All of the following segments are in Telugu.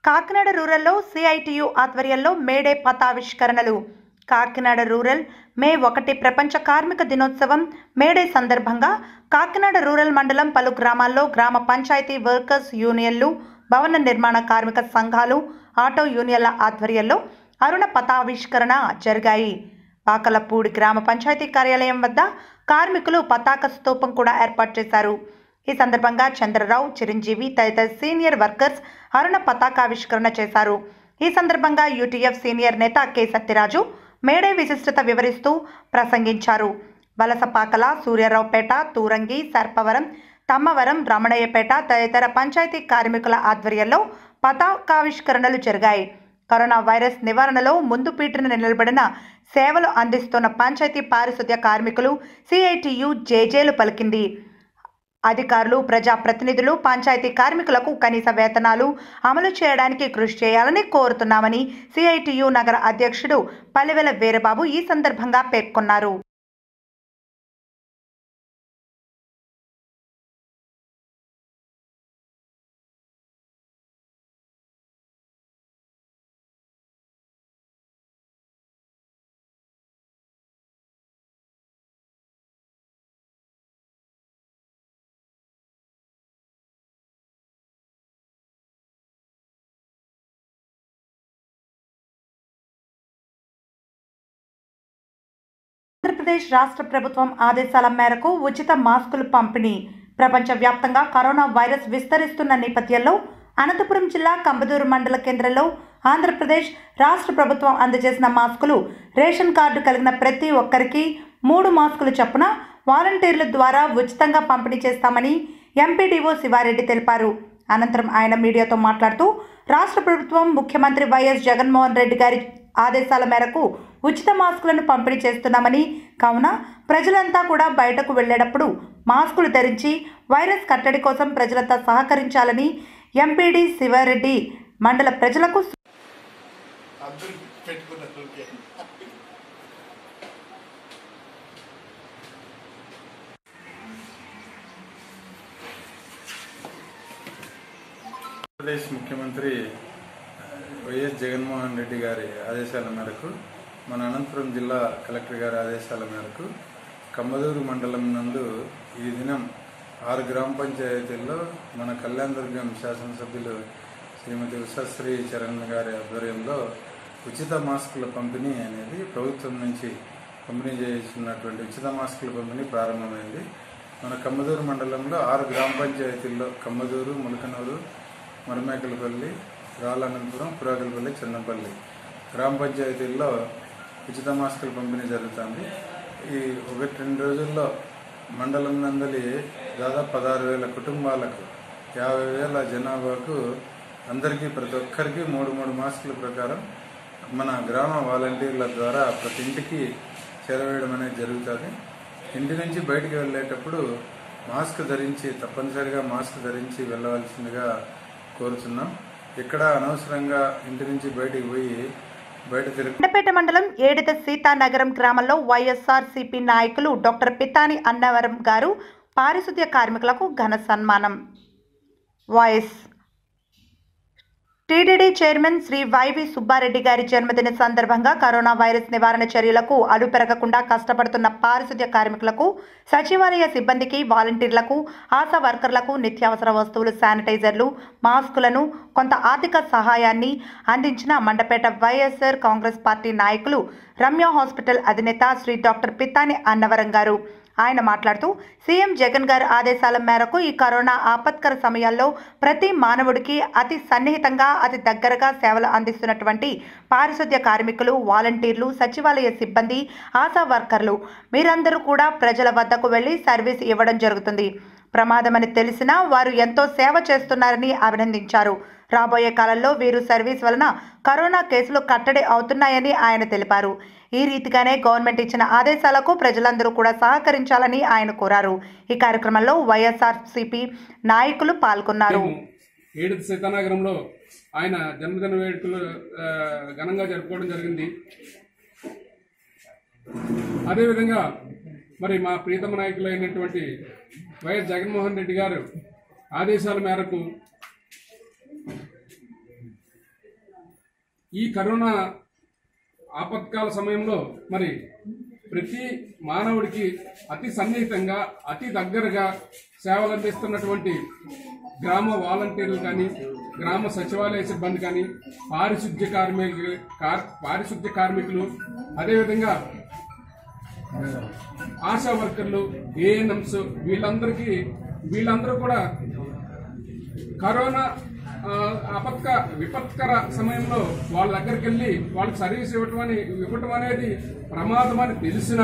కాకినాడ రూరల్లో సిఐటియు ఆధ్వర్యంలో మేడే పతావిష్కరణలు కాకినాడ రూరల్ మే ఒకటి ప్రపంచ కార్మిక దినోత్సవం మేడే సందర్భంగా కాకినాడ రూరల్ మండలం పలు గ్రామాల్లో గ్రామ పంచాయతీ వర్కర్స్ యూనియన్లు భవన నిర్మాణ కార్మిక సంఘాలు ఆటో యూనియన్ల ఆధ్వర్యంలో అరుణ పతావిష్కరణ జరిగాయి పాకలపూడి గ్రామ పంచాయతీ కార్యాలయం వద్ద కార్మికులు పతాక స్తూపం కూడా ఏర్పాటు చేశారు ఈ సందర్భంగా చంద్రరావు చిరంజీవి తదితర సీనియర్ వర్కర్స్ అరుణ పతాకావిష్కరణ చేశారు ఈ సందర్భంగా యూటీఎఫ్ సీనియర్ నేత కె సత్యరాజు మేడే విశిష్టత వివరిస్తూ ప్రసంగించారు వలసపాకల సూర్యారావుపేట తూరంగి సర్పవరం తమ్మవరం రమణయ్యపేట తదితర పంచాయతీ కార్మికుల ఆధ్వర్యంలో పతాకావిష్కరణలు జరిగాయి కరోనా వైరస్ నివారణలో ముందు పీటన నిలబడిన సేవలు అందిస్తున్న పంచాయతీ పారిశుద్ధ్య కార్మికులు సిఐటియు జేజేలు పలికింది అధికారులు ప్రజాప్రతినిధులు పంచాయతీ కార్మికులకు కనీస వేతనాలు అమలు చేయడానికి కృషి చేయాలని కోరుతున్నామని సిఐటియు నగర అధ్యక్షుడు పల్లెవెల వీరబాబు ఈ సందర్భంగా పేర్కొన్నారు ఆంధ్రప్రదేశ్ రాష్ట్ర ప్రభుత్వం ఆదేశాల మేరకు ఉచిత మాస్కులు పంపిణీ ప్రపంచవ్యాప్తంగా కరోనా వైరస్ విస్తరిస్తున్న నేపథ్యంలో అనంతపురం జిల్లా కంబదూరు మండల కేంద్రంలో ఆంధ్రప్రదేశ్ రాష్ట్ర ప్రభుత్వం అందజేసిన మాస్కులు రేషన్ కార్డు కలిగిన ప్రతి ఒక్కరికి మూడు మాస్కులు చొప్పున వాలంటీర్ల ద్వారా ఉచితంగా పంపిణీ చేస్తామని ఎంపీడీఓ శివారెడ్డి తెలిపారు అనంతరం ఆయన మీడియాతో మాట్లాడుతూ రాష్ట్ర ప్రభుత్వం ముఖ్యమంత్రి వైఎస్ జగన్మోహన్ రెడ్డి గారి ఆదేశాల మేరకు ఉచిత మాస్కులను పంపిణీ చేస్తున్నామని కావున ప్రజలంతా కూడా బయటకు వెళ్ళేటప్పుడు మాస్కులు ధరించి వైరస్ కట్టడి కోసం ప్రజలంతా సహకరించాలని ఎంపీడీ శివారెడ్డి మండల ప్రజలకు అందరూ పెట్టుకున్నారు ఓకే ఆంధ్రప్రదేశ్ ముఖ్యమంత్రి వైఎస్ జగన్మోహన్ రెడ్డి గారి ఆదేశాల మేరకు మన అనంతపురం జిల్లా కలెక్టర్ గారి ఆదేశాల మేరకు కమ్మదూరు మండలం నందు ఈ దినం ఆరు గ్రామ పంచాయతీల్లో మన కళ్యాణదుర్గం శాసనసభ్యులు శ్రీమతి ఉషశ్రీ చరణ్ గారి ఆధ్వర్యంలో ఉచిత మాస్కుల పంపిణీ అనేది ప్రభుత్వం నుంచి పంపిణీ చేస్తున్నటువంటి ఉచిత మాస్కుల పంపిణీ ప్రారంభమైంది మన కమ్మదూరు మండలంలో ఆరు గ్రామ పంచాయతీల్లో కమ్మదూరు ములకనూరు మరమేకలపల్లి రాళ్ళనంతపురం పురాకలపల్లి చిన్నపల్లి గ్రామ పంచాయతీల్లో ఉచిత మాస్కుల పంపిణీ జరుగుతుంది ఈ ఒకటి రెండు రోజుల్లో మండలం నందలి దాదాపు పదహారు వేల కుటుంబాలకు యాభై వేల జనాభాకు అందరికీ ప్రతి ఒక్కరికి మూడు మూడు మాస్కుల ప్రకారం మన గ్రామ వాలంటీర్ల ద్వారా ప్రతి ఇంటికి చేరవేయడం అనేది జరుగుతుంది ఇంటి నుంచి బయటికి వెళ్ళేటప్పుడు మాస్క్ ధరించి తప్పనిసరిగా మాస్క్ ధరించి వెళ్ళవలసిందిగా కోరుతున్నాం ఇక్కడ అనవసరంగా ఇంటి నుంచి బయటికి పోయి బయట తిరగ కొండపేట మండలం ఏడిద సీతానగరం గ్రామంలో వైఎస్ఆర్ సిపి నాయకులు డాక్టర్ పితాని అన్నవరం గారు పారిశుద్ధ్య కార్మికులకు ఘన సన్మానం వాయిస్ TDD chairman Shri YV Subba Reddy గారి జన్మదిన సందర్భంగా కరోనా వైరస్ నివారణ చర్యలకు అడుపెరగకుండా కష్టపడుతున్న పారిశుద్ధ్య కార్మికులకు సచివాలయ సిబ్బందికి వాలంటీర్లకు ఆశా వర్కర్లకు నిత్యావసర వస్తువులు శానిటైజర్లు మాస్కులను కొంత ఆర్థిక సహాయాన్ని అందించిన మండపేట వైఎస్ఆర్ కాంగ్రెస్ పార్టీ నాయకులు రమ్య హాస్పిటల్ అధినేత శ్రీ డాక్టర్ పిత్తాని అన్నవరం గారు ఆయన మాట్లాడుతూ సీఎం జగన్ గారి ఆదేశాల మేరకు ఈ కరోనా ఆపత్కర సమయాల్లో ప్రతి మానవుడికి అతి సన్నిహితంగా అతి దగ్గరగా సేవలు అందిస్తున్నటువంటి పారిశుద్ధ్య కార్మికులు వాలంటీర్లు సచివాలయ సిబ్బంది ఆశా వర్కర్లు మీరందరూ కూడా ప్రజల వద్దకు వెళ్లి సర్వీస్ ఇవ్వడం జరుగుతుంది ప్రమాదమని తెలిసినా వారు ఎంతో సేవ చేస్తున్నారని అభినందించారు రాబోయే కాలంలో వీరు సర్వీస్ వలన కరోనా కేసులు కట్టడి అవుతున్నాయని ఆయన తెలిపారు ఈ రీతిగానే గవర్నమెంట్ ఇచ్చిన ఆదేశాలకు ప్రజలందరూ కూడా సహకరించాలని ఆయన కోరారు ఈ కార్యక్రమంలో వైఎస్ఆర్సీపీ నాయకులు పాల్గొన్నారు ఏడు సీతానగరంలో ఆయన జన్మదిన వేడుకలు ఆ, ఘనంగా జరుపుకోవడం జరిగింది అదేవిధంగా మరి మా ప్రీతమ నాయకులు అయినటువంటి వైఎస్ జగన్మోహన్ రెడ్డి గారు ఆదేశాల మేరకు ఈ కరోనా ఆపత్కాల సమయంలో మరి ప్రతి మానవుడికి అతి సన్నిహితంగా అతి దగ్గరగా సేవలు అందిస్తున్నటువంటి గ్రామ వాలంటీర్లు కానీ గ్రామ సచివాలయ సిబ్బంది కానీ పారిశుద్ధ్య కార్మికులు కార్- పారిశుద్ధ్య కార్మికులు అదేవిధంగా ఆశా వర్కర్లు ఏఎన్ఎంస్ వీళ్ళందరికీ వీళ్ళందరూ కూడా కరోనా ఆ, అపత్క విపత్కర సమయంలో వాళ్ళ దగ్గరికి వెళ్ళి వాళ్ళకి సర్వీస్ ఇవ్వటం అని ఇవ్వటం అనేది ప్రమాదం అని తెలిసినా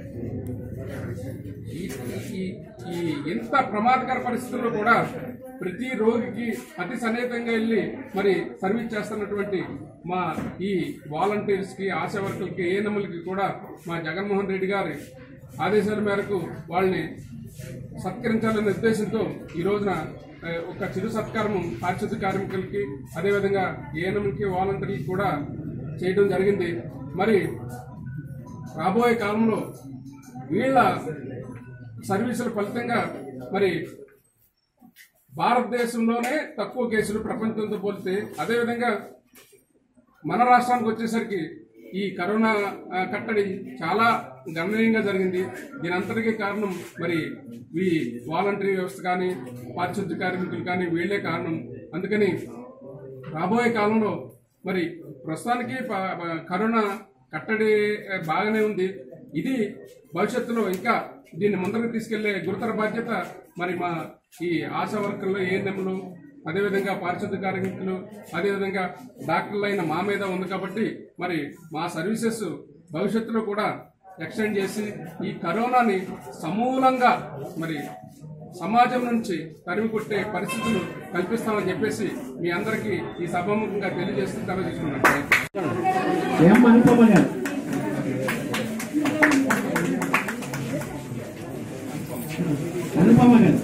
ఈ- ఈ- ఈ ఎంత ప్రమాదకర పరిస్థితుల్లో కూడా ప్రతి రోగికి అతి సన్నిహితంగా వెళ్ళి మరి సర్వీస్ చేస్తున్నటువంటి మా ఈ వాలంటీర్స్ కి ఆశా వర్కర్లకి ఏఎన్ఎంలకి కూడా మా జగన్మోహన్ రెడ్డి గారి ఆదేశాల మేరకు వాళ్ళని సత్కరించాలనే ఉద్దేశంతో ఈ రోజున ఆ, ఒక చిరు సత్కారం పారిశుద్ధ్య కార్మికులకి అదేవిధంగా ఏఎన్ఎంకి వాలంటీర్లకి కూడా చేయడం జరిగింది మరి రాబోయే కాలంలో వీళ్ళ సర్వీసుల ఫలితంగా మరి భారతదేశంలోనే తక్కువ కేసులు ప్రపంచంతో పోలిస్తే అదేవిధంగా మన రాష్ట్రానికి వచ్చేసరికి ఈ కరోనా ఆ, కట్టడి చాలా గణనీయంగా జరిగింది దీని అంతటికీ కారణం మరి ఈ వాలంటరీ వ్యవస్థ కానీ పారిశుద్ధ్య కార్మికులు కానీ వీళ్ళే కారణం అందుకని రాబోయే కాలంలో మరి ప్రస్తుతానికి ప- ప- కరోనా కట్టడి ఆ, బాగానే ఉంది ఇది భవిష్యత్తులో ఇంకా దీన్ని ముందరకు తీసుకెళ్లే గురుతర బాధ్యత మరి మా ఈ ఆశా వర్కర్లు ఏఎన్ఎంలు అదేవిధంగా పారిశుద్ధ్య కార్మికులు అదేవిధంగా డాక్టర్లు అయిన మా మీద ఉంది కాబట్టి మరి మా సర్వీసెస్ భవిష్యత్తులో కూడా ఎక్స్టెండ్ చేసి ఈ కరోనాని సమూలంగా మరి సమాజం నుంచి తరిమి కొట్టే పరిస్థితులు కల్పిస్తామని చెప్పేసి మీ అందరికీ ఈ సభాముఖంగా తెలియజేస్తూ తెలియజేసుకున్నాను ఎం అనుపమ గారు అనుపమ గారు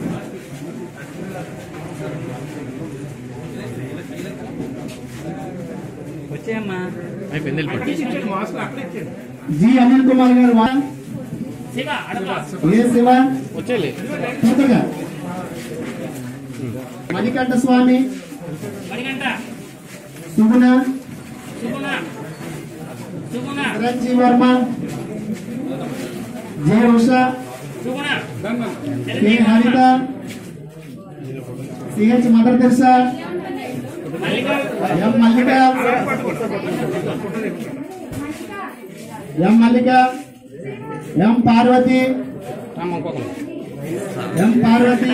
వచ్చేయమ్మా జి అనిల్ కుమార్ గారు వా శివ అడప ఏ శివ వచ్చేలే పూతగా Manikanta Swamy Manikanta Suguna Suguna Suguna Chiranjeevi Varma J Usha Suguna K Haritha CH Mother Teresa Mallika M Mallika M Mallika M Parvathi M Parvathi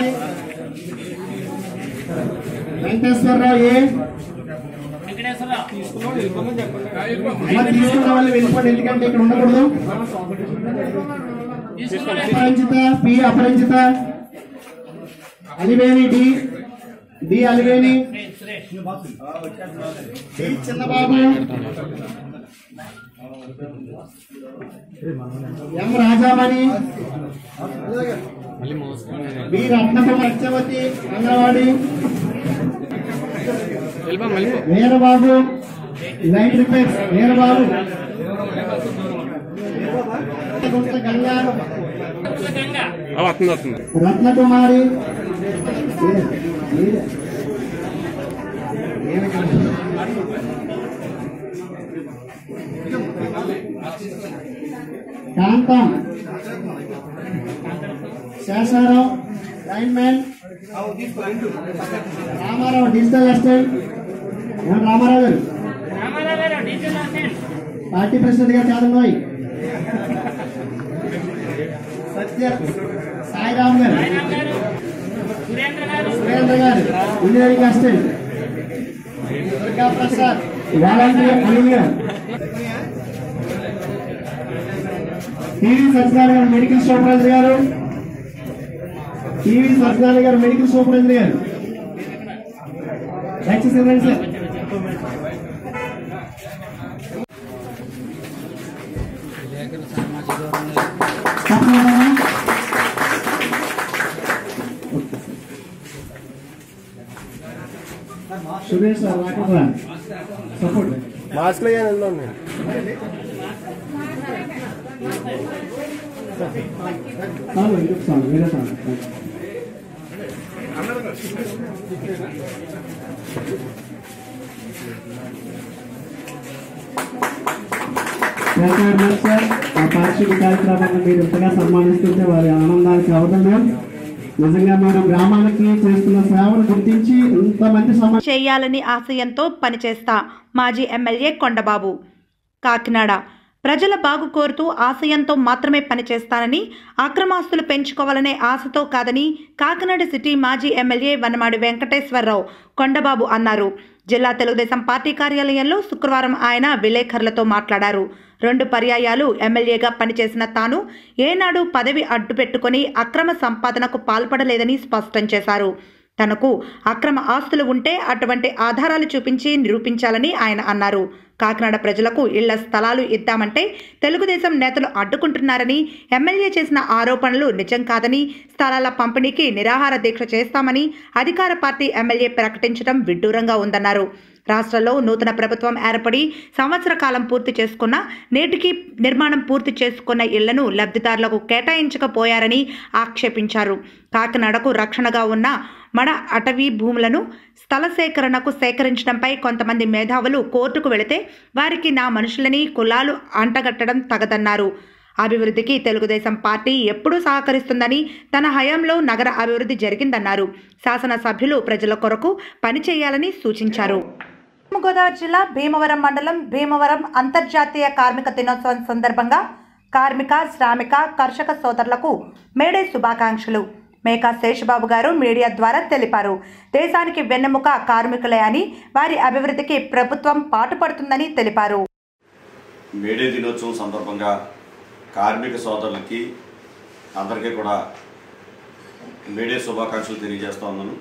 Venkateswara Rao A Venkateswara Rao అలా తీసుకున్న వాళ్ళు వెళ్ళిపోండి ఎందుకంటే ఇక్కడ ఉండకూడదు తీసుకోండి Aparanjitha P Aparanjitha Aliveni D D Aliveni Suresh D Chinnababu M Rajamani B రత్నకుమ సత్యవతి అంగన్వాడి వీరబాబు లైట్ రిపేర్స్ వీరబాబు గుంట గంగా గంగ రత్నకుమారి కాంతం Sesha Rao lineman Rama Rao digital assistant M Rama Rao గారు రామారావు గారు డీజిల్ అసిస్టెంట్ పార్టీ ప్రెసిడెంట్ గా కాదండి సత్య సాయిరామ్ గారు సాయిరామ్ గారు సురేంద్ర గారు సురేంద్ర గారు engineering assistant Durga Prasad volunteer Anil గారు టీవీ సత్యనారాయణ గారు మెడికల్ సూపర్వైజర్ గారు టీవీ సత్యనారాయణ గారు మెడికల్ సూపర్వైజర్ గారు దయచేసి ఇవ్వండి సార్ తప్పకుండా. Suresh sir water support mask ఉన్నాయి చాలు ఇంకొక సాంగ్ వేరే song thank you very much sir ఆ పారిశుద్ధ్య కార్యక్రమాన్ని మీరు ఇంతగా సన్మానిస్తుంటే వారి ఆనందానికి అవదండం నిజంగా మనం గ్రామానికి చేస్తున్న సేవను గుర్తించి ఇంతమంది సమాజం చేయాలని ఆశయంతో పనిచేస్తా మాజీ ఎమ్మెల్యే కొండబాబు కాకినాడ ప్రజల బాగు కోరుతూ ఆశయంతో మాత్రమే పనిచేస్తానని అక్రమాస్తులు పెంచుకోవాలనే ఆశతో కాదని కాకినాడ సిటీ మాజీ ఎమ్మెల్యే వనమాడి వెంకటేశ్వరరావు కొండబాబు అన్నారు జిల్లా తెలుగుదేశం పార్టీ కార్యాలయంలో శుక్రవారం ఆయన విలేకరులతో మాట్లాడారు రెండు పర్యాయాలు ఎమ్మెల్యేగా పనిచేసిన తాను ఏనాడు పదవి అడ్డు పెట్టుకుని అక్రమ సంపాదనకు పాల్పడలేదని స్పష్టం చేశారు తనకు అక్రమ ఆస్తులు ఉంటే అటువంటి ఆధారాలు చూపించి నిరూపించాలని ఆయన అన్నారు కాకినాడ ప్రజలకు ఇళ్ల స్థలాలు ఇద్దామంటే తెలుగుదేశం నేతలు అడ్డుకుంటున్నారని ఎమ్మెల్యే చేసిన ఆరోపణలు నిజం కాదని స్థలాల పంపిణీకి నిరాహార దీక్ష చేస్తామని అధికార పార్టీ ఎమ్మెల్యే ప్రకటించడం విడ్డూరంగా ఉందన్నారు రాష్ట్రంలో నూతన ప్రభుత్వం ఏర్పడి సంవత్సర కాలం పూర్తి చేసుకున్న నేటికి నిర్మాణం పూర్తి చేసుకున్న ఇళ్లను లబ్ధిదారులకు కేటాయించకపోయారని ఆక్షేపించారు కాకినాడకు రక్షణగా ఉన్న మన అటవీ భూములను స్థల సేకరణకు సేకరించడంపై కొంతమంది మేధావులు కోర్టుకు వెళితే వారికి నా మనుషులని కులాలు అంటగట్టడం తగదన్నారు అభివృద్ధికి తెలుగుదేశం పార్టీ ఎప్పుడూ సహకరిస్తుందని తన హయాంలో నగర అభివృద్ధి జరిగిందన్నారు శాసనసభ్యులు ప్రజల కొరకు పనిచేయాలని సూచించారు పశ్చిమ గోదావరి జిల్లా భీమవరం మండలం భీమవరం అంతర్జాతీయ కార్మిక దినోత్సవం సందర్భంగా కార్మిక శ్రామిక కర్షక సోదరులకు మేడే శుభాకాంక్షలు మేకా శేషబాబు గారు మీడియా ద్వారా తెలిపారు దేశానికి వెన్నెముక కార్మికులే అని వారి అభివృద్ధికి ప్రభుత్వం పాటుపడుతుందని తెలిపారు మేడే దినోత్సవం సందర్భంగా కార్మిక సోదరులకి అందరికీ కూడా మేడే శుభాకాంక్షలు తెలియజేస్తా ఉన్నాను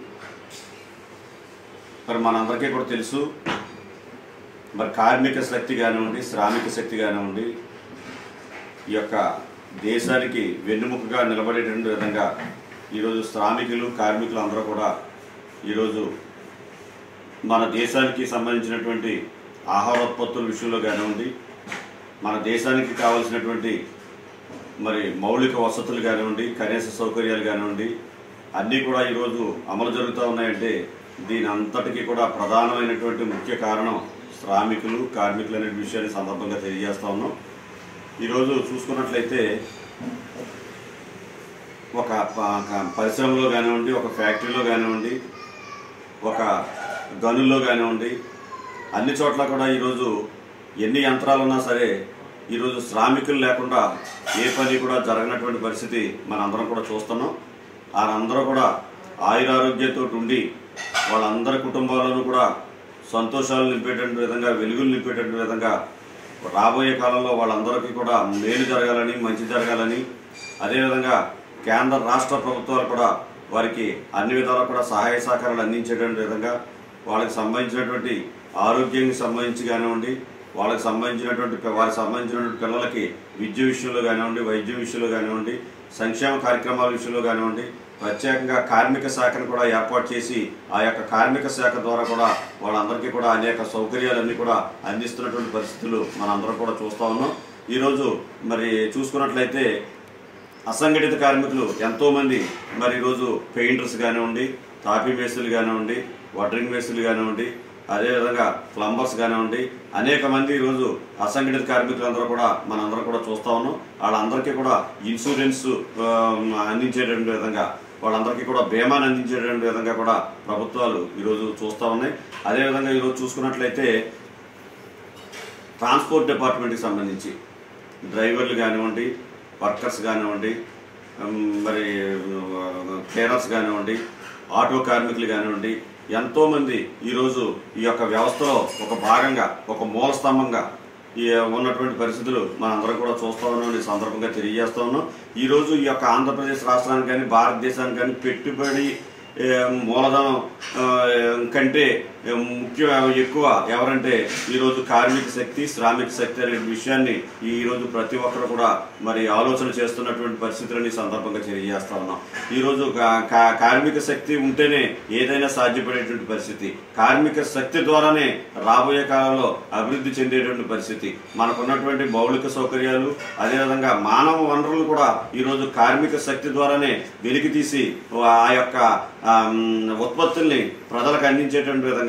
మరి మనందరికీ కూడా తెలుసు మరి కార్మిక శక్తి కానివ్వండి శ్రామిక శక్తి కానివ్వండి ఈ యొక్క దేశానికి వెన్నుముకగా నిలబడేటువంటి విధంగా ఈరోజు శ్రామికులు కార్మికులు అందరూ కూడా ఈరోజు మన దేశానికి సంబంధించినటువంటి ఆహారోత్పత్తుల విషయంలో కానివ్వండి మన దేశానికి కావాల్సినటువంటి మరి మౌలిక వసతులు కానివ్వండి కనీస సౌకర్యాలు కానివ్వండి అన్నీ కూడా ఈరోజు అమలు జరుగుతూ ఉన్నాయంటే దీని అంతటికీ కూడా ప్రధానమైనటువంటి ముఖ్య కారణం శ్రామికులు కార్మికులు అనే విషయాన్ని సందర్భంగా తెలియజేస్తా ఉన్నాం ఈరోజు చూసుకున్నట్లయితే ఒక ప- ఒక పరిశ్రమలో కానివ్వండి ఒక ఫ్యాక్టరీలో కానివ్వండి ఒక గనుల్లో కానివ్వండి అన్ని చోట్ల కూడా ఈరోజు ఎన్ని యంత్రాలు ఉన్నా సరే ఈరోజు శ్రామికులు లేకుండా ఏ పని కూడా జరగనటువంటి పరిస్థితి మనందరం కూడా చూస్తున్నాం వారందరూ కూడా ఆయురారోగ్యంతో ఉండి వాళ్ళందరి కుటుంబాలను కూడా సంతోషాలు నింపేటువంటి విధంగా వెలుగులు నింపేటువంటి విధంగా రాబోయే కాలంలో వాళ్ళందరికీ కూడా మేలు జరగాలని మంచి జరగాలని అదేవిధంగా కేంద్ర రాష్ట్ర ప్రభుత్వాలు కూడా వారికి అన్ని విధాలా కూడా సహాయ సహకారాలు అందించేటువంటి విధంగా వాళ్ళకి సంబంధించినటువంటి ఆరోగ్యానికి సంబంధించి కానివ్వండి వాళ్ళకి సంబంధించినటువంటి పి- వారికి సంబంధించినటువంటి పిల్లలకి విద్య విషయంలో కానివ్వండి వైద్యం విషయంలో కానివ్వండి సంక్షేమ కార్యక్రమాల విషయంలో కానివ్వండి ప్రత్యేకంగా కార్మిక శాఖను కూడా ఏర్పాటు చేసి ఆ యొక్క కార్మిక శాఖ ద్వారా కూడా వాళ్ళందరికీ కూడా అనేక సౌకర్యాలన్నీ కూడా అందిస్తున్నటువంటి పరిస్థితులు మనందరం కూడా చూస్తూ ఉన్నాం ఈరోజు మరి చూసుకున్నట్లయితే అసంఘటిత కార్మికులు ఎంతోమంది మరి ఈరోజు పెయింటర్స్ కానివ్వండి తాపీ మేస్తులు కానివ్వండి వడ్రింగ్ మేస్తులు కానివ్వండి అదేవిధంగా ప్లంబర్స్ కానివ్వండి అనేక మంది ఈరోజు అసంఘటిత కార్మికులందరూ కూడా మనందరం కూడా చూస్తా ఉన్నాం వాళ్ళందరికీ కూడా ఇన్సూరెన్స్ ఆ, అందించేటువంటి విధంగా వాళ్ళందరికీ కూడా బీమాను అందించేటువంటి విధంగా కూడా ప్రభుత్వాలు ఈరోజు చూస్తూ ఉన్నాయి అదేవిధంగా ఈరోజు చూసుకున్నట్లయితే ట్రాన్స్పోర్ట్ డిపార్ట్మెంట్కి సంబంధించి డ్రైవర్లు కానివ్వండి వర్కర్స్ కానివ్వండి ఉమ్, మరి కేరర్స్ కానివ్వండి ఆటో కార్మికులు కానివ్వండి ఎంతోమంది ఈరోజు ఈ యొక్క వ్యవస్థలో ఒక భాగంగా ఒక మూల స్తంభంగా ఈ ఉన్నటువంటి పరిస్థితులు మనందరం కూడా చూస్తా ఉన్నాం ఈ సందర్భంగా తెలియజేస్తా ఉన్నాం ఈరోజు ఈ యొక్క ఆంధ్రప్రదేశ్ రాష్ట్రానికి కానీ భారతదేశానికి కానీ పెట్టుబడి ఏ, మూలధనం ఆ, కంటే ఏ, ముఖ్య ఎక్కువ ఎవరంటే ఈరోజు కార్మిక శక్తి శ్రామిక శక్తి అనే విషయాన్ని ఈరోజు ప్రతి ఒక్కరు కూడా మరి ఆలోచన చేస్తున్నటువంటి పరిస్థితులను ఈ సందర్భంగా తెలియజేస్తా ఉన్నాం ఈరోజు కా- కా- కార్మిక శక్తి ఉంటేనే ఏదైనా సాధ్యపడేటువంటి పరిస్థితి కార్మిక శక్తి ద్వారానే రాబోయే కాలంలో అభివృద్ధి చెందేటువంటి పరిస్థితి మనకున్నటువంటి మౌలిక సౌకర్యాలు అదేవిధంగా మానవ వనరులు కూడా ఈరోజు కార్మిక శక్తి ద్వారానే వెలికి తీసి ఆ యొక్క ఆమ్, ఉత్పత్తుల్ని ప్రజలకు అందించేటువంటి విధంగా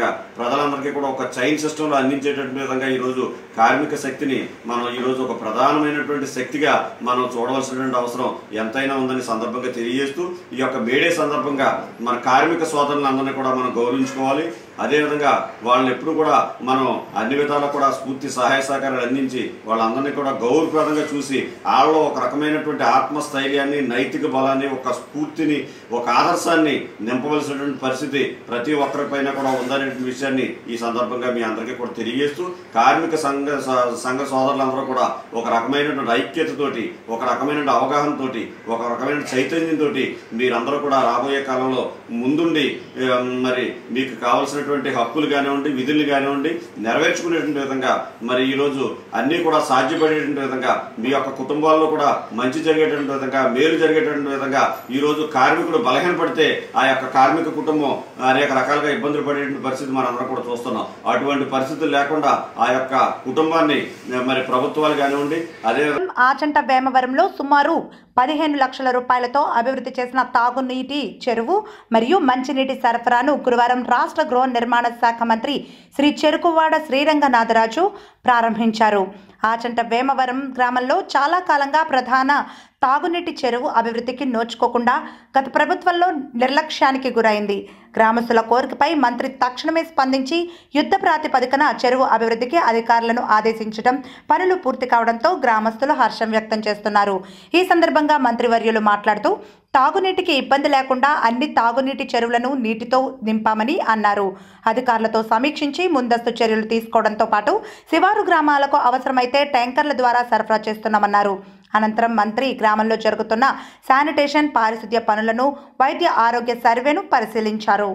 విధంగా ప్రజలందరికీ కూడా ఒక చైన్ సిస్టంలో అందించేటటువంటి విధంగా ఈరోజు కార్మిక శక్తిని మనం ఈరోజు ఒక ప్రధానమైనటువంటి శక్తిగా మనం చూడవలసినటువంటి అవసరం ఎంతైనా ఉందని సందర్భంగా తెలియజేస్తూ ఈ యొక్క మేడే సందర్భంగా మన కార్మిక సోదరులందరినీ కూడా మనం గౌరవించుకోవాలి అదేవిధంగా వాళ్ళని ఎప్పుడు కూడా మనం అన్ని విధాలా కూడా స్ఫూర్తి సహాయ సహకారాలు అందించి వాళ్ళందరినీ కూడా గౌరవప్రదంగా చూసి వాళ్ళలో ఒక రకమైనటువంటి ఆత్మస్థైర్యాన్ని నైతిక బలాన్ని ఒక స్ఫూర్తిని ఒక ఆదర్శాన్ని నింపవలసినటువంటి పరిస్థితి ప్రతి ఒక్కరి పైన కూడా ఉందనే విషయాన్ని ఈ సందర్భంగా మీ అందరికీ కూడా తెలియజేస్తూ కార్మిక సంఘ స- సంఘ సోదరులందరూ కూడా ఒక రకమైనటువంటి ఐక్యతతోటి ఒక రకమైన అవగాహనతోటి ఒక రకమైన చైతన్యంతో మీరందరూ కూడా రాబోయే కాలంలో ముందుండి ఆ, మరి మీకు కావలసినటువంటి హక్కులు కానివ్వండి విధులు కానివ్వండి నెరవేర్చుకునేటువంటి విధంగా మరి ఈ రోజు అన్ని కూడా సాధ్యపడేటువంటి విధంగా మీ యొక్క కుటుంబాల్లో కూడా మంచి జరిగేటువంటి విధంగా మేలు జరిగేటువంటి విధంగా ఈ రోజు కార్మికుడు బలహీనపడితే ఆ యొక్క కార్మిక కుటుంబం అనేక రకాలుగా ఇబ్బందులు పడేటువంటి పరిస్థితి మనందరం కూడా చూస్తున్నాం అటువంటి పరిస్థితులు లేకుండా ఆ యొక్క కుటుంబాన్ని మరి ప్రభుత్వాలు కానివ్వండి అదే ఆచంట వేమవరంలో సుమారు పదిహేను లక్షల రూపాయలతో అభివృద్ధి చేసిన తాగునీటి చెరువు మరియు మంచినీటి సరఫరాను గురువారం రాష్ట్ర గృహ నిర్మాణ శాఖ మంత్రి శ్రీ చెరుకువాడ శ్రీరంగనాథరాజు ప్రారంభించారు ఆచంట వేమవరం గ్రామంలో చాలా కాలంగా ప్రధాన తాగునీటి చెరువు అభివృద్ధికి నోచుకోకుండా గత ప్రభుత్వంలో నిర్లక్ష్యానికి గురైంది గ్రామస్తుల కోరికపై మంత్రి తక్షణమే స్పందించి యుద్ధ ప్రాతిపదికన చెరువు అభివృద్ధికి అధికారులను ఆదేశించడం పనులు పూర్తి కావడంతో గ్రామస్తులు హర్షం వ్యక్తం చేస్తున్నారు ఈ సందర్భంగా మంత్రివర్యులు మాట్లాడుతూ తాగునీటికి ఇబ్బంది లేకుండా అన్ని తాగునీటి చెరువులను నీటితో నింపామని అన్నారు అధికారులతో సమీక్షించి ముందస్తు చర్యలు తీసుకోవడంతో పాటు శివారు గ్రామాలకు అవసరమైతే ట్యాంకర్ల ద్వారా సరఫరా చేస్తున్నామన్నారు అనంతరం మంత్రి గ్రామంలో జరుగుతున్న శానిటేషన్ పారిశుద్ధ్య పనులను వైద్య ఆరోగ్య సర్వేను పరిశీలించారు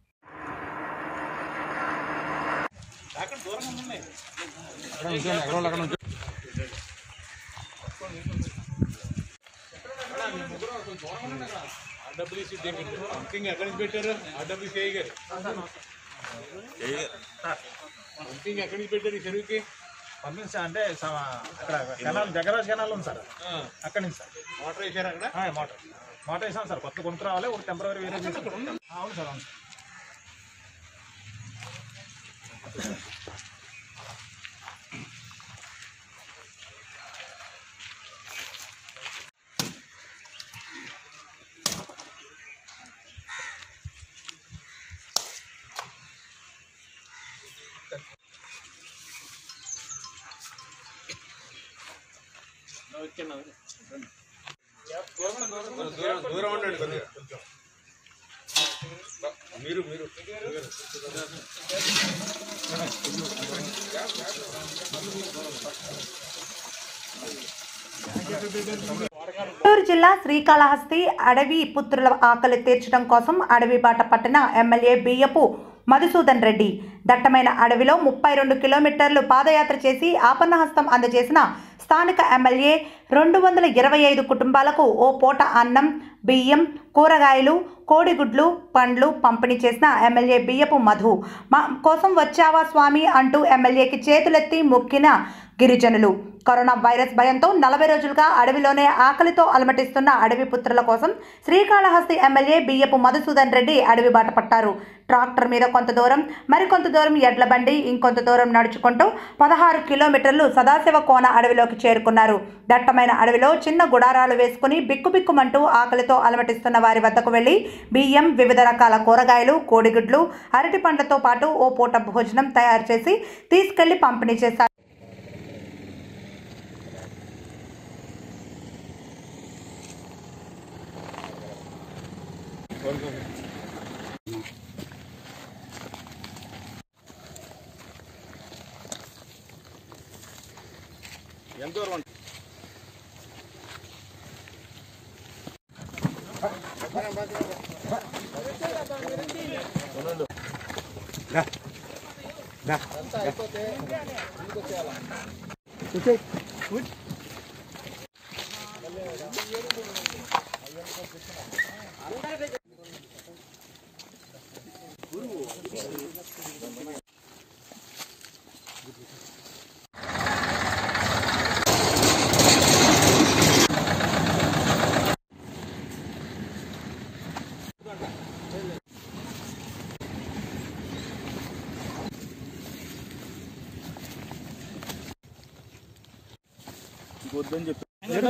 పంపించా అంటే సమ- అక్కడ కెనాల్ జగరాజ్ కెనాల్ ఉంది సార్ అక్కడి నుంచి సార్ మోటార్ వేసారు అక్కడ మోటార్ మోటార్ వేసాం సార్ కొత్త కొనుక్కు రావాలి ఒక టెంపరీ వేరే చేసి ఆ, అవును సార్ అవును సార్ గుంటూరు జిల్లా శ్రీకాళహస్తి అడవి పుత్రుల ఆకలి తీర్చడం కోసం అడవి బాట పట్టిన ఎమ్మెల్యే బియ్యపు మధుసూదన్ రెడ్డి దట్టమైన అడవిలో ముప్పై రెండు కిలోమీటర్లు పాదయాత్ర చేసి ఆపన్నహస్తం అందజేసిన స్థానిక ఎమ్మెల్యే రెండు వందల ఇరవై ఐదు కుటుంబాలకు ఓ పూట అన్నం బియ్యం కూరగాయలు కోడిగుడ్లు పండ్లు పంపిణీ చేసిన ఎమ్మెల్యే బియ్యపు మధు మా కోసం వచ్చావా స్వామి అంటూ ఎమ్మెల్యేకి చేతులెత్తి మొక్కిన గిరిజనులు కరోనా వైరస్ భయంతో నలభై రోజులుగా అడవిలోనే ఆకలితో అలమటిస్తున్న అడవి పుత్రుల కోసం శ్రీకాళహస్తి ఎమ్మెల్యే బియ్యపు మధుసూదన్ రెడ్డి అడవి బాట పట్టారు ట్రాక్టర్ మీద కొంత దూరం మరికొంత దూరం ఎడ్ల బండి ఇంకొంత దూరం నడుచుకుంటూ పదహారు కిలోమీటర్లు సదాశివ కోన అడవిలోకి చేరుకున్నారు దట్టమైన అడవిలో చిన్న గుడారాలు వేసుకుని బిక్కుబిక్కుమంటూ ఆకలితో అలమటిస్తున్న వారి వద్దకు వెళ్లి బియ్యం వివిధ రకాల కూరగాయలు కోడిగుడ్లు అరటి పండ్లతో పాటు ఓ పూట భోజనం తయారు చేసి తీసుకెళ్లి పంపిణీ చేశారు వద్దని చెప్పి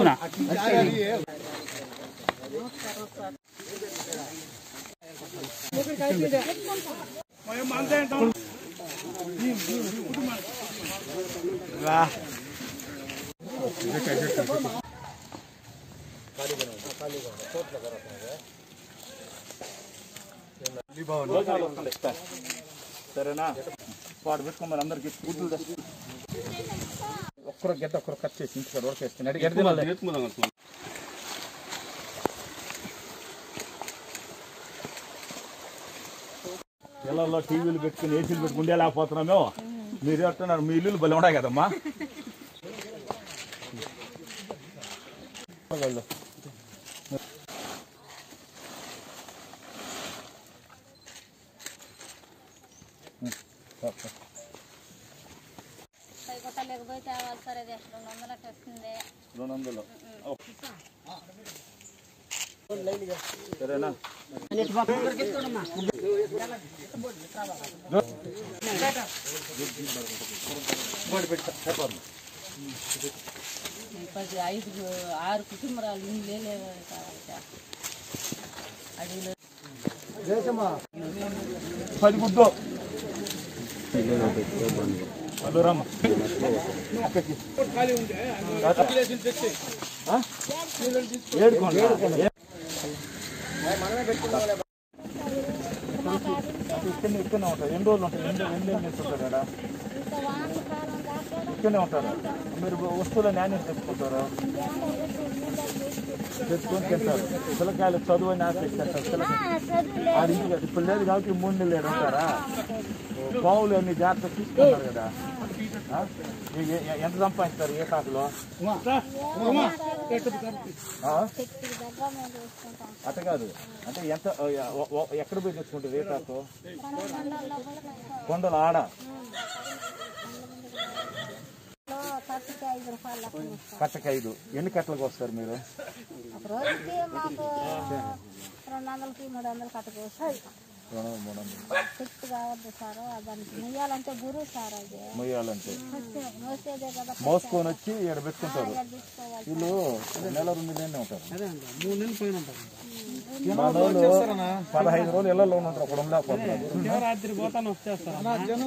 భోజనాలు వస్తుండే సరేనా వాడు పెట్టుకోమని అందరికి గుడ్లు తెచ్చు ఒక్కరు గడ్డ ఒక్కరు కట్ చేసి ఇంటికాడ ఉడకేస్తున్నాడు గడ్డ పిల్లల్లో టీవీలు పెట్టుకుని ఏసీలు పెట్టుకుని ఉండేలేకపోతున్నామో మీరు చెప్తున్నారు మీ ఇల్లులు బలి ఉన్నాయి కదమ్మా లేకపోతే సరే రెండు వందలకి వస్తుంది రెండు వందలు సరేనా పది ఐదు ఆరు కుటుంబరాలు ఇల్లు లేవు అడవిలో పది గుడ్లు హలో రామ్మ అక్కకి ఆ? ఏడుకోండి ఇక్కడ ఇక్కడనే ఉంటారు ఎన్ని రోజులు ఉంటారు ఎన్ని ఎన్ని ఎన్ని ఉంటారు ఇక్కడ ఇక్కడనే ఉంటారు మీరు వస్తువులు నాణ్యత తెచ్చుకుంటారు తెచ్చుకొని తింటారు పిల్లకాయలు చదువు అని ఆశిస్తారు పిల్లకాయలు ఆడి ఇంటికి ఇప్పుడు లేదు కాబట్టి మూడు నెలలు ఏడు ఉంటారా పావులు అన్ని జాగ్రత్త తీసుకుంటారు కదా ఆ? మీకు ఎ- ఎంత సంపాదిస్తారు ఏ కాకులో ఆ? అట్ట కాదు అంటే ఎంత ఓ- ఓ- ఎక్కడ పోయి తెచ్చుకుంటారు ఏ కాకు కొండలు ఆడ ఖర్చుకి ఐదు రూపాయలు లెక్కన ఇస్తాం. కట్టకి ఐదు ఎన్ని కట్టలకు వస్తారు మీరు ఒక రోజుకి మాకు రెండు వందలకి మూడు వందలు కట్టుకోవచ్చు రెండు వందలు, మూడు వందలు శక్తి కావద్దు సార్ దానికి నెయ్యాలంటే గురువు సార్ అది మొయ్యాలంటే మోసే- మోసేదే కదా మోసుకొని వచ్చి ఇక్కడ పెట్టుకుంటారు తీసుకోవాలి వీళ్ళు నెల రెండు నెలలు ఉంటారు మూడు నెలలు పైన ఉంటారు మన వాళ్ళు పదహైదు రోజులు ఇళ్లలో ఉంటారు అక్కడ ఉండలేకపోతున్నారు రాత్రి పోతాను వచ్చేస్తారు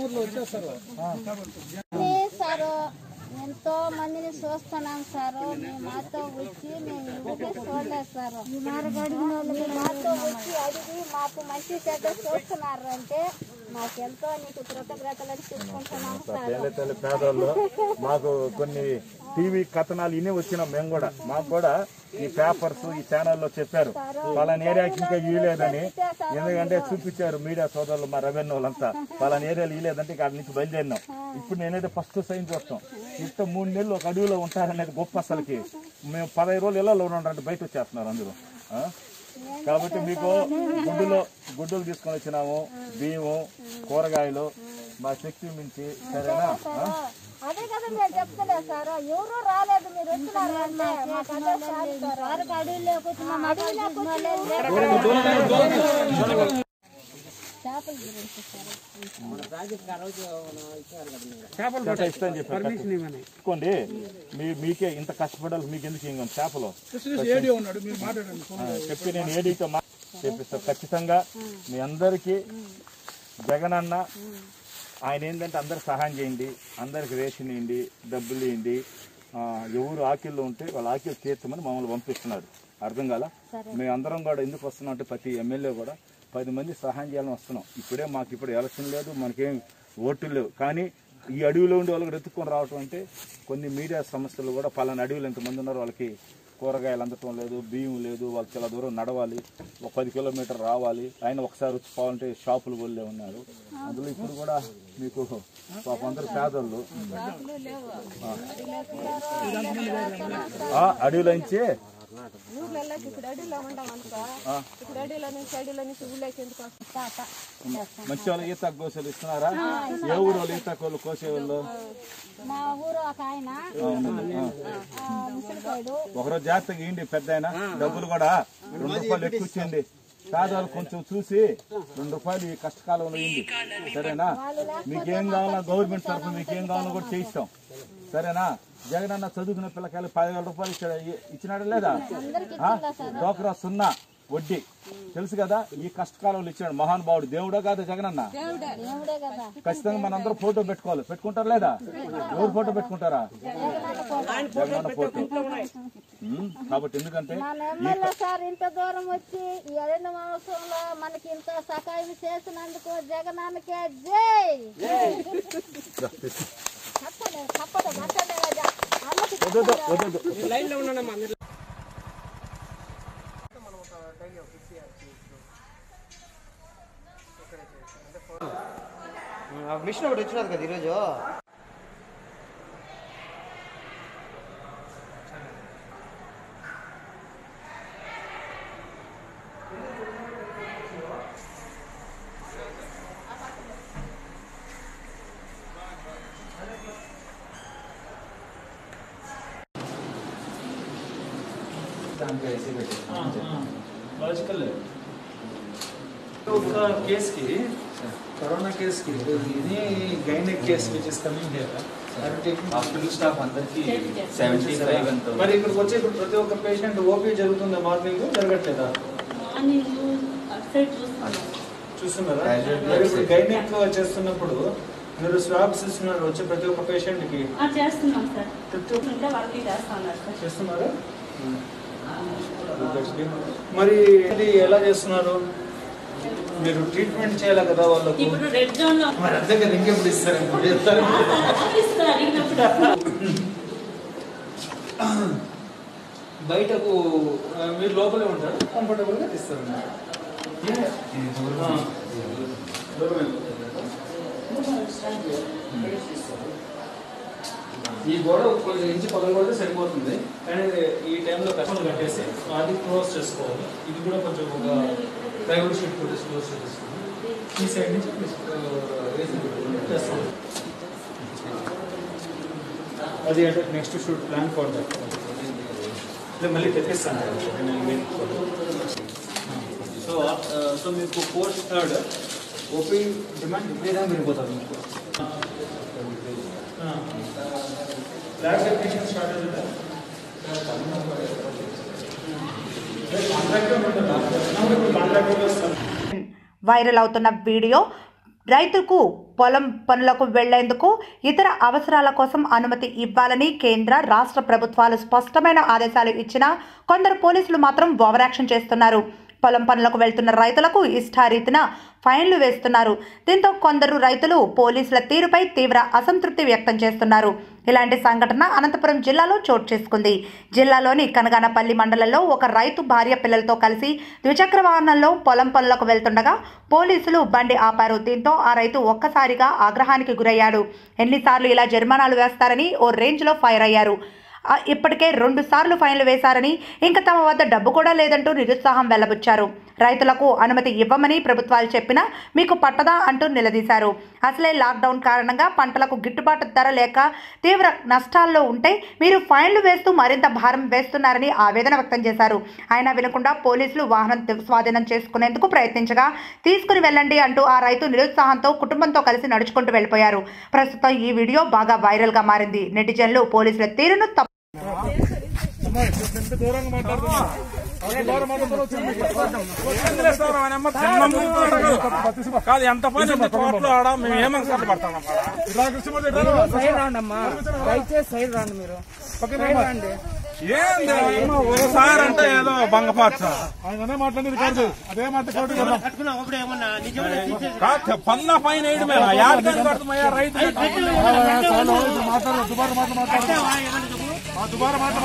సారు ఎంతో మందిని చూస్తున్నాం సారు మీ మాతో వచ్చి మేము ఊరికే చూడలేదు సారు మీ మాతో వచ్చి అడిగి మాకు మంచి చెడ్డ చూస్తున్నారు అంటే మాకెంతో నీకు కృతజ్ఞతలు చెప్పుకుంటున్నాం సార్ తల్లి తల్లి పేదోళ్ళు మాకు కొన్ని టీవీ కథనాలు ఇన్ని వచ్చినాం మేము కూడా మాకు కూడా ఈ పేపర్స్ ఈ ఛానల్లో చెప్పారు పలానా ఏరియాకి ఇంకా ఇవ్వలేదని ఎందుకంటే చూపించారు మీడియా సోదరులు మా రెవెన్యూ వాళ్ళంతా పలానా ఏరియాలు ఇవ్వలేదంటే ఇక్కడ నుంచి బయలుదేరినాం ఇప్పుడు నేనైతే ఫస్ట్ సైన్ చూస్తాం ఇంత మూడు నెలలు ఒక అడవిలో ఉంటారనేది గొప్ప అసలుకి మేము పదహైదు రోజులు ఇళ్లలో ఉన్నారంటే బయట వచ్చేస్తున్నారు అందరూ ఆ? కాబట్టి మీకు గుడ్డులో గుడ్డులు తీసుకొని వచ్చినాము బియ్యము కూరగాయలు మా శక్తి మించి సరేనా ఆ? అదే కదా మేము చెప్తలేదు సార్ ఎవరు రాలేదు మీరు వచ్చినారు అంటే మాకు అదే చాలు సార్. అడవిలోకి వచ్చి మా అడవిలోకి వచ్చి చేపల గురించి సార్ చేప ఇస్తాను చెప్పారు తీసుకోండి మీ మీకే ఇంత కష్టపడాలి మీకు ఎందుకు ఇంకా చేపలు ఆ, చెప్పి నేను ఏడీతో మా చెప్పిస్తాను ఖచ్చితంగా మీ అందరికీ జగన్ అన్న ఆయన ఏంటంటే అందరు సహాయం చేయండి అందరికి రేషన్ ఇవ్వండి డబ్బులు ఇవ్వండి ఆ, ఎవరు ఆకిల్లో ఉంటే వాళ్ళ ఆకిలు తీర్చమని మమ్మల్ని పంపిస్తున్నారు అర్థం కాల మేమందరం కూడా ఎందుకు వస్తున్నాం అంటే ప్రతి ఎమ్మెల్యే కూడా పది మంది సహాయం చేయాలని వస్తున్నాం ఇప్పుడే మాకు ఇప్పుడు ఎలక్షన్ లేదు మనకేం ఓట్లు లేవు కానీ ఈ అడవిలో ఉండి వాళ్ళకి ఎత్తుకొని రావటం అంటే కొన్ని మీడియా సంస్థలు కూడా పలానా అడవిలో ఎంతమంది ఉన్నారు వాళ్ళకి కూరగాయలు అందటం లేదు బియ్యం లేదు వాళ్ళు చాలా దూరం నడవాలి ఒక పది కిలోమీటర్ రావాలి ఆయన ఒకసారి వచ్చి పోవాలంటే షాపులు కొల్లే ఉన్నారు అందులో ఇప్పుడు కూడా మీకు పాప అందరు పేదోళ్ళు ఆ, అడవిలోంచి ఊర్లలో ఇప్పుడు అడవిలో ఉండం అనుకో ఇప్పుడు అడవిలో నుంచి అడవిలో నుంచి ఊళ్ళోకి ఎందుకు వస్తా మంచి వాళ్ళు ఈత కోసలు ఇస్తున్నారా ఏ ఊరు వాళ్ళు ఈత కోళ్ళు కోసేవాళ్ళు మా ఊరు ఒక ఆయన ఆ, ముసలిపోయాడు ఒకరోజు జాగ్రత్తగా ఇండి పెద్ద ఆయన డబ్బులు కూడా రెండు రూపాయలు ఎక్కువ ఇచ్చేయండి పేదవాళ్ళు కొంచెం చూసి రెండు రూపాయలు ఈ కష్టకాలంలో అయింది సరేనా మీకేం కావాలన్నా గవర్నమెంట్ తరఫున మీకేం కావాలన్నా కూడా చేయిస్తాం సరేనా జగన్ అన్న చదువుకున్న పిల్లకాయలు పదివేల రూపాయలు ఇచ్చాడు ఇచ్చినాడు లేదా ఆ? డోక్రా సున్నా వడ్డీ తెలుసు కదా ఈ కష్టకాలంలో ఇచ్చాడు మహానుభావుడు దేవుడా కాదా జగన్ అన్న దేవుడే కదా ఖచ్చితంగా మనందరూ ఫోటో పెట్టుకోవాలి పెట్టుకుంటారా లేదా ఎవరు ఫోటో పెట్టుకుంటారా జగనన్న ఫోటో ఉమ్, కాబట్టి ఎందుకంటే మన ఎమ్మెల్యే సార్ ఇంత దూరం వచ్చి ఈ అరణ్య మహోత్సవంలో మనకి ఇంత సహాయం చేసినందుకు జగనాన్నకే జై తప్పలేదు, తప్పదు, మాట్లాడే రాజా. అన్నకి మిషన్ ఒకటి వచ్చినది కదా ఈరోజు లాజికల్ ఒక కేసుకి కరోనా కేసుకి ఇది gynaec case which is coming here hospital staff అందరికి సెవెంటీ ఫైవ్ అంత మరి ఇక్కడికి వచ్చే ఇప్పుడు ప్రతి ఒక్క పేషెంట్ ఓపీ జరుగుతుందా మార్నింగ్ జరగట్లేదా చూస్తున్నారా Casualty మరి ఇప్పుడు upset. గైనిక్ చేస్తున్నప్పుడు మీరు స్వాబ్స్ ఇస్తున్నారు వచ్చే ప్రతి ఒక్క పేషెంట్ కి చేస్తున్నాం సార్ ప్రతి ఒక్క ఇంకా వాళ్ళకి చేస్తున్నారు సార్ చేస్తున్నారా మరి ఇది ఎలా చేస్తున్నారు మీరు ట్రీట్మెంట్ చేయాలి కదా వాళ్ళకు ఇప్పుడు రెడ్ జోన్ లో మరి అంతే కదా ఇంకెప్పుడు ఇస్తారు ఇప్పుడు చెప్తారు ఇస్తారు అడిగినప్పుడు బయటకు ఆ, మీరు లోపలే ఉంటారు కంఫర్టబుల్ గా తీస్తారు ఆ. దూరమే. ఈ గోడ కొంచెం ఇంచి పగలు కొడితే సరిపోతుంది కానీ ఈ టైంలో కస్టమర్ కట్టేసి అది క్లోజ్ చేసుకోవాలి ఇది కూడా కొంచెం ఒక ప్రైవేట్ షీట్ కొట్టేసి క్లోజ్ చేసుకోవాలి ఈ సైడ్ నుంచి ఆ, వేసి చేస్తాం అది అంటే next shoot plan for that మళ్ళీ తెప్పిస్తాను సో సో మీకు ఫోర్త్ థర్డ్ ఓపీ డిమాండ్ విపరీతంగా పెరిగిపోతుంది మీకు ల్యాబ్ టెక్నీషియన్ స్టార్ట్ అవుతుందా కాంట్రాక్టర్ ఉంటుంది కాంట్రాక్టర్ వస్తాను వైరల్ అవుతున్న వీడియో రైతుకు పొలం పనులకు వెళ్లేందుకు ఇతర అవసరాల కోసం అనుమతి ఇవ్వాలని కేంద్ర రాష్ట్ర ప్రభుత్వాలు స్పష్టమైన ఆదేశాలు ఇచ్చినా కొందరు పోలీసులు మాత్రం ఓవరాక్షన్ చేస్తున్నారు పొలం పనులకు వెళ్తున్న రైతులకు ఇష్టారీతిన ఫైన్లు వేస్తున్నారు దీంతో కొందరు రైతులు పోలీసుల తీరుపై తీవ్ర అసంతృప్తి వ్యక్తం చేస్తున్నారు ఇలాంటి సంఘటన అనంతపురం జిల్లాలో చోటు చేసుకుంది జిల్లాలోని కనగానపల్లి మండలంలో ఒక రైతు భార్య పిల్లలతో కలిసి ద్విచక్ర వాహనంలో పొలం పనులకు వెళ్తుండగా పోలీసులు బండి ఆపారు దీంతో ఆ రైతు ఒక్కసారిగా ఆగ్రహానికి గురయ్యాడు ఎన్నిసార్లు ఇలా జరిమానాలు వేస్తారని ఓ రేంజ్లో ఫైర్ అయ్యారు ఆ, ఇప్పటికే రెండు సార్లు ఫైన్లు వేశారని ఇంకా తమ వద్ద డబ్బు కూడా లేదంటూ నిరుత్సాహం వెల్లబుచ్చారు రైతులకు అనుమతి ఇవ్వమని ప్రభుత్వాలు చెప్పినా మీకు పట్టదా అంటూ నిలదీశారు అసలే లాక్డౌన్ కారణంగా పంటలకు గిట్టుబాటు ధర లేక తీవ్ర నష్టాల్లో ఉంటే మీరు ఫైన్లు వేస్తూ మరింత భారం వేస్తున్నారని ఆవేదన వ్యక్తం చేశారు అయినా వినకుండా పోలీసులు వాహనం తి- స్వాధీనం చేసుకునేందుకు ప్రయత్నించగా తీసుకుని వెళ్ళండి అంటూ ఆ రైతు నిరుత్సాహంతో కుటుంబంతో కలిసి నడుచుకుంటూ వెళ్ళిపోయారు ప్రస్తుతం ఈ వీడియో బాగా వైరల్ గా మారింది నెటిజన్లు పోలీసుల తీరును తప్పు దూరంగా మాట్లాడుతున్నా కాదు ఎంత పని ఉంది తోటలో ఆడ మేము ఏమని కష్టపడతాం సైడ్ రాండి అమ్మా దయచేసి సైడ్ రాండి మీరు సైడ్ రాండి ఏంది అమ్మ, ఒకసారి అంటే ఏదో భంగపార్చ ఆయన మాట్లాడేది కాదు అదే మాట కోర్టు కదా కాదు పన్న పైన వేయడమే యాడికని కడుతున్నాయా రైతు మాట్లాడు దుబారా మాట మాట్లాడు దుబారా మాట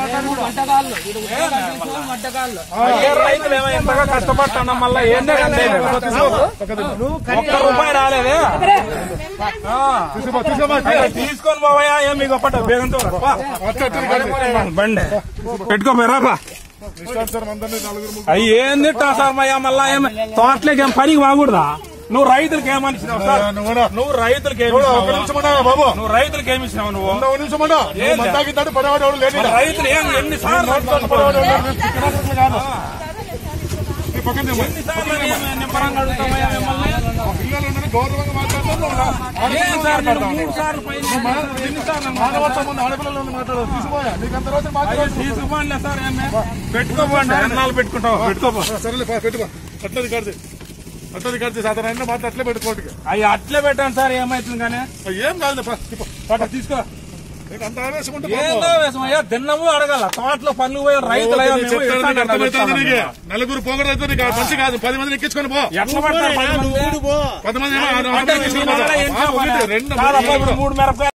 అడ్డగాళ్ళు ఏ రైతులు ఏమో ఎంతగా కష్టపడుతున్నా మళ్ళీ ఏందే కంటే ఒక్క రూపాయి రాలేదే ఆ. అయ్యో, తీసుకొని పోవయా ఏం మీకు ఒప్పట బేగంతో రా. బండి పెట్టుకోపోయారా రా. ఇష్టానుసారం అందరినీ నలుగురు ముగ్గురు అయ్యి ఏం తిట్టా సార్ మయ్యా మళ్ళా ఏం తోటలోకి ఏం పనికి బాగుడదా నువ్వు రైతులకి ఏమనిచ్చినావు సార్ నువ్వు రైతులకి ఏమి చూడు, ఒక్క ఇచ్చినావు? నిమిషం ఉండవా బాబు? నువ్వు రైతులకి ఏమి ఇచ్చినావు నువ్వు ఒక నిమిషం ఉండవు. నువ్వు ఏంది? మద్దాకిద్దాడు పడేవాడు ఎవడు లేడు ఈడ. మరి రైతులు ఏం ఎన్ని సార్లు నోటితో పడేవాడు ఎవడు లేడు. ఇక్కడ కాదు. నీ పక్కన ఎన్నిసార్లు మేము నిమ్మరంగా అడుగుతామయ్యా మిమ్మల్ని పిల్లలు గౌరవంగా మాట్లాడతాం ఏం సార్ మీరు మూడు సార్లు పైన ఎన్నిసార్లు మానవత్వం ముందు ఆడపిల్లలు మాట్లాడదు తీసుకోయా నీకు అంత రోజు మాట్లాడు తీసుకోండి సార్ ఏమే పెట్టుకోపోండి అన్నాలు పెట్టుకుంటాం పెట్టుకోపో సరేలే పా, పెట్టుకో అట్లది కడితే అట్లది కడితే సాధారణ మాట అట్లే పెట్టుకోండి అవి అట్లే పెట్టాను సార్ ఏమైతుంది కానీ ఏం కాదు పాట తీసుకో నీకు అంత ఆవేశం ఉంటే ఏందో ఆవేశం అయ్యా దిన్నము అడగాల తోటలో పనులు పోయి రైతులు అయ్యా మేము ఇస్తాం అర్థమవుతుంది నీకు. నలుగురు పోగొడైతే నీకు మంచి కాదు పది మందిని ఎక్కించుకొని పో ఎట్లా పడతారు పది మంది? పది మంది ఏమో, ఆ, ఆ, అంటే ఆ, మీ మళ్ళా ఏం ఆ, ఒకటి, చెప్పాలి? రెండు కాదప్పా, మూడు ఇప్పుడు మూడు మిరపకాయలు